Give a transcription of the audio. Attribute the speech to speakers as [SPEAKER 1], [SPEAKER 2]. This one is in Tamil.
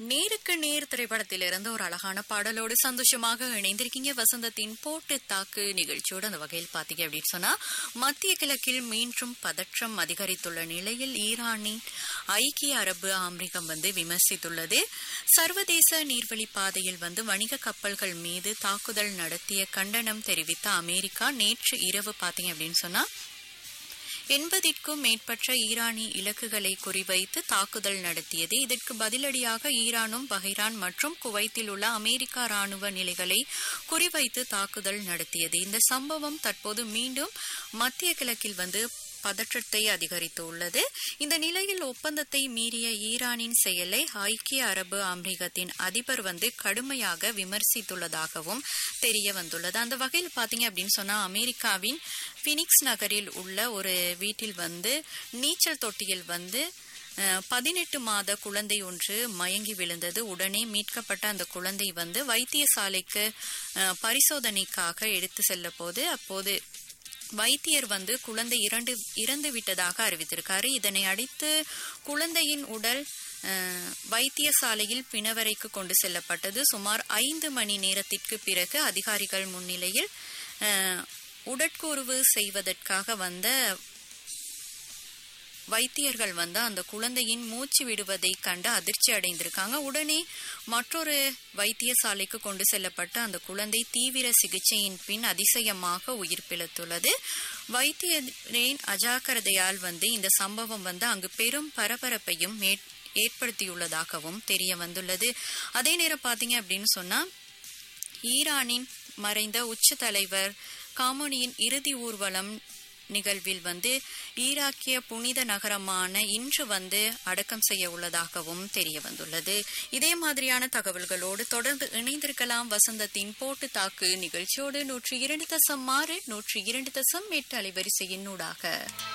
[SPEAKER 1] நேருக்கு நேர் திரைப்படத்திலிருந்து ஒரு அழகான பாடலோடு சந்தோஷமாக இணைந்திருக்கீங்க வசந்தத்தின் போட்டு தாக்கு நிகழ்ச்சியோடு அந்த வகையில் பாத்தீங்க அப்படின்னு சொன்னா மத்திய கிழக்கில் மீண்டும் பதற்றம் அதிகரித்துள்ள நிலையில் ஈரானின் ஐக்கிய அரபு அமெரிக்கம் வந்து விமர்சித்துள்ளது சர்வதேச நீர்வழி பாதையில் வந்து வணிக கப்பல்கள் மீது தாக்குதல் நடத்திய கண்டனம் தெரிவித்த அமெரிக்கா நேற்று இரவு பாத்தீங்க அப்படின்னு சொன்னா எண்பதிற்கும் மேற்பட்ட ஈரானி இலக்குகளை குறிவைத்து தாக்குதல் நடத்தியது இதற்கு பதிலடியாக ஈரானும் பஹ்ரைன் மற்றும் குவைத்தில் உள்ள அமெரிக்கா ராணுவ நிலைகளை குறிவைத்து தாக்குதல் நடத்தியது இந்த சம்பவம் தற்போது மீண்டும் மத்திய கிழக்கில் வந்து பதற்றத்தை அதிகரித்துள்ளது இந்த நிலையில் ஒப்பந்தத்தை மீறிய ஈரானின் செயலை ஐக்கிய அரபு அமீரகத்தின் அதிபர் வந்து கடுமையாக விமர்சித்துள்ளதாகவும் தெரிய வந்துள்ளது அந்த வகையில் பாத்தீங்க அப்படின்னு சொன்னா அமெரிக்காவின் பினிக்ஸ் நகரில் உள்ள ஒரு வீட்டில் வந்து நீச்சல் தொட்டியில் வந்து பதினெட்டு மாத குழந்தை ஒன்று மயங்கி விழுந்தது உடனே மீட்கப்பட்ட அந்த குழந்தை வந்து வைத்தியசாலைக்கு பரிசோதனைக்காக எடுத்து செல்ல போது அப்போது வைத்தியர் வந்து குழந்தை இரண்டு இறந்து விட்டதாக அறிவித்திருக்காரு இதனை அடித்து குழந்தையின் உடல் வைத்தியசாலையில் பிணவரைக்கு கொண்டு செல்லப்பட்டது சுமார் ஐந்து மணி நேரத்திற்கு பிறகு அதிகாரிகள் முன்னிலையில் உடற்கூறுவு செய்வதற்காக வந்த வைத்தியர்கள் வந்து அந்த குழந்தையின் மூச்சு விடுவதை கண்டு அதிர்ச்சி அடைந்திருக்காங்க உடனே மற்றொரு வைத்தியசாலைக்கு கொண்டு செல்லப்பட்ட அந்த குழந்தை தீவிர சிகிச்சையின் பின் அதிசயமாக உயிர் பிழைத்துள்ளது வைத்தியரின் அஜாக்கிரதையால் வந்து இந்த சம்பவம் வந்து அங்கு பெரும் பரபரப்பையும் ஏற்படுத்தியுள்ளதாகவும் தெரிய வந்துள்ளது அதே நேரம் பாத்தீங்க அப்படின்னு சொன்னா ஈரானின் மறைந்த உச்ச தலைவர் காமோனியின் இறுதி ஊர்வலம் நிகழ்வில் வந்து ஈராக்கிய புனித நகரமான இன்று வந்து அடக்கம் செய்ய உள்ளதாகவும் தெரிய வந்துள்ளது இதே மாதிரியான தகவல்களோடு தொடர்ந்து இணைந்திருக்கலாம் வசந்தத்தின் போட்டு தாக்கு நிகழ்ச்சியோடு நூற்றி இரண்டு தசம் ஆறு நூற்றி இரண்டு தசம் எட்டு அலைவரிசையின் ஊடாக